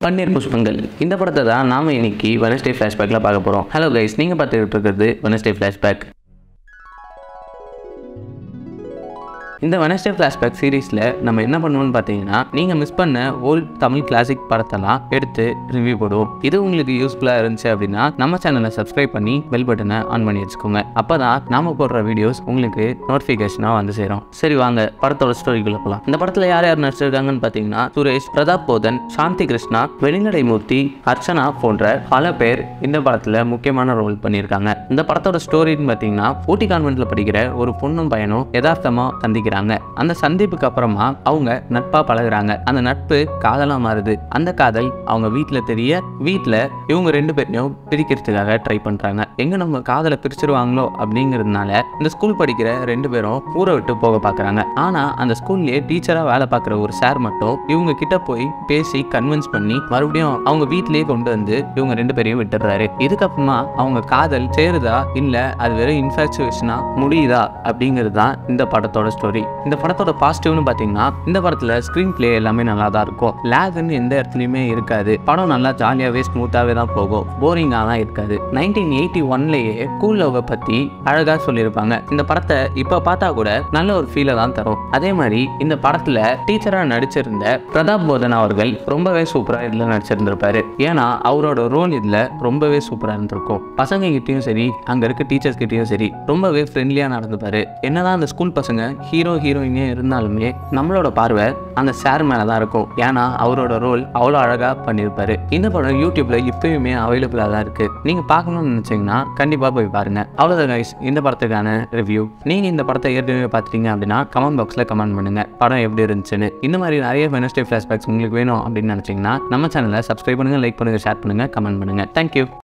பன்னீர் புஷ்பங்கள் இந்த படத்தை தான் நாம இன்னைக்கு வெனஸ்டே ஃப்ளாஷ்பேக்கில் பார்க்க போகிறோம் ஹலோ கைஸ் நீங்கள் பார்த்துக்கிட்டு இருக்கிறது வெனஸ்டே ஃப்ளாஷ்பேக் இந்த வெனஸ்டே ஃப்ளாஷ்பேக் சீரீஸில் நம்ம என்ன பண்ணுவோம்னு பார்த்தீங்கன்னா நீங்கள் மிஸ் பண்ண ஓல்ட் தமிழ் கிளாசிக் படத்தெல்லாம் எடுத்து ரிவ்யூ போடுவோம் இது உங்களுக்கு யூஸ்ஃபுல்லாக இருந்துச்சு அப்படின்னா நம்ம சேனலை சப்ஸ்கிரைப் பண்ணி பெல் பட்டனை ஆன் பண்ணி வச்சுக்கோங்க அப்போ தான் நாம போடுற வீடியோஸ் உங்களுக்கு நோட்டிஃபிகேஷனாக வந்து சேரும் சரி வாங்க படத்தோட ஸ்டோரிக்குள்ள போகலாம் இந்த படத்தில் யார் யார் நடிச்சிருக்காங்கன்னு பார்த்தீங்கன்னா சுரேஷ் பிரதாப் போதன் சாந்தி கிருஷ்ணா வெளிநடை மூர்த்தி அர்ச்சனா போன்ற பல பேர் இந்த படத்தில் முக்கியமான ரோல் பண்ணியிருக்காங்க இந்த படத்தோட ஸ்டோரின்னு பார்த்தீங்கன்னா ஊட்டி கான்வென்ட்ல படிக்கிற ஒரு பொண்ணும் பையனும் யதார்த்தமா சந்திக்கிறாங்க அந்த சந்திப்புக்கு அப்புறமா அவங்க நட்பா பழகுறாங்க அந்த நட்பு காதலா மாறுது அந்த காதல் அவங்க வீட்ல தெரிய வீட்ல இவங்க ரெண்டு பேரையும் பிரிக்கிறதுக்காக ட்ரை பண்றாங்க எங்க நம்ம காதலை பிரிச்சிருவாங்களோ அப்படிங்கிறதுனால இந்த ஸ்கூல் படிக்கிற ரெண்டு பேரும் ஊரை விட்டு போக பார்க்கறாங்க ஆனா அந்த ஸ்கூல்லேயே டீச்சரா வேலை பார்க்குற ஒரு சார் மட்டும் இவங்க கிட்ட போய் பேசி கன்வின்ஸ் பண்ணி மறுபடியும் அவங்க வீட்லயே கொண்டு வந்து இவங்க ரெண்டு பேரையும் விட்டுறாரு இதுக்கப்புறமா அவங்க காதல் சேருதா இல்ல அது வெறும் இன்ஃபாக்சுவேஷனா முடியுதா அப்படிங்கிறது தான் இந்த படத்தோட ஸ்டோரி இந்த படத்தோட பாசிட்டிவ்னு பார்த்தீங்கன்னா இந்த படத்துல ஸ்க்ரீன் பிளே எல்லாமே நல்லா தான் இருக்கும் லேக்னு எந்த இடத்துலையுமே இருக்காது படம் நல்லா ஜாலியாகவே ஸ்மூத்தாகவே தான் போகும் போரிங்காக தான் இருக்காது நைன்டீன் எயிட்டி ஒன்லேயே ஸ்கூல் லவ்வை பற்றி அழகாக சொல்லியிருப்பாங்க இந்த படத்தை இப்போ பார்த்தா கூட நல்ல ஒரு ஃபீலை தான் தரும் அதே மாதிரி இந்த படத்தில் டீச்சராக நடிச்சிருந்த பிரதாப் போதன் அவர்கள் ரொம்பவே சூப்பராக இதில் நடிச்சிருந்திருப்பாரு ஏன்னா அவரோட ரோல் இதில் ரொம்பவே சூப்பராக இருந்திருக்கும் பசங்க கிட்டேயும் சரி அங்கே இருக்க டீச்சர்ஸ் கிட்டேயும் சரி ரொம்பவே ஃப்ரெண்ட்லியாக நடந்துப்பாரு என்னதான் அந்த ஸ்கூல் பசங்க ஹீரோ ஹீரோயினே இருந்தாலுமே நம்மளோட பார்வை அந்த சார் மேலே தான் இருக்கும் ஏன்னா அவரோட ரோல் அவ்வளோ அழகாக பண்ணியிருப்பாரு இந்த படம் யூடியூப்ல இப்பயுமே அவைலபிளாக தான் இருக்கு நீங்கள் பார்க்கணும்னு நினச்சிங்கன்னா கண்டிப்பாக போய் பாருங்க அவ்வளோதான் கைஸ் இந்த படத்துக்கான ரிவ்யூ நீங்கள் இந்த படத்தை ஏற்கனவே பார்த்துட்டீங்க அப்படின்னா கமெண்ட் பாக்ஸில் கமெண்ட் பண்ணுங்க படம் எப்படி இருந்துச்சுன்னு இந்த மாதிரி நிறைய வெனஸ்டே ஃப்ளாஷ்பேக்ஸ் உங்களுக்கு வேணும் அப்படின்னு நினச்சிங்கன்னா நம்ம சேனலை சப்ஸ்கிரைப் பண்ணுங்க லைக் பண்ணுங்க ஷேர் பண்ணுங்க கமெண்ட் பண்ணுங்க தேங்க்யூ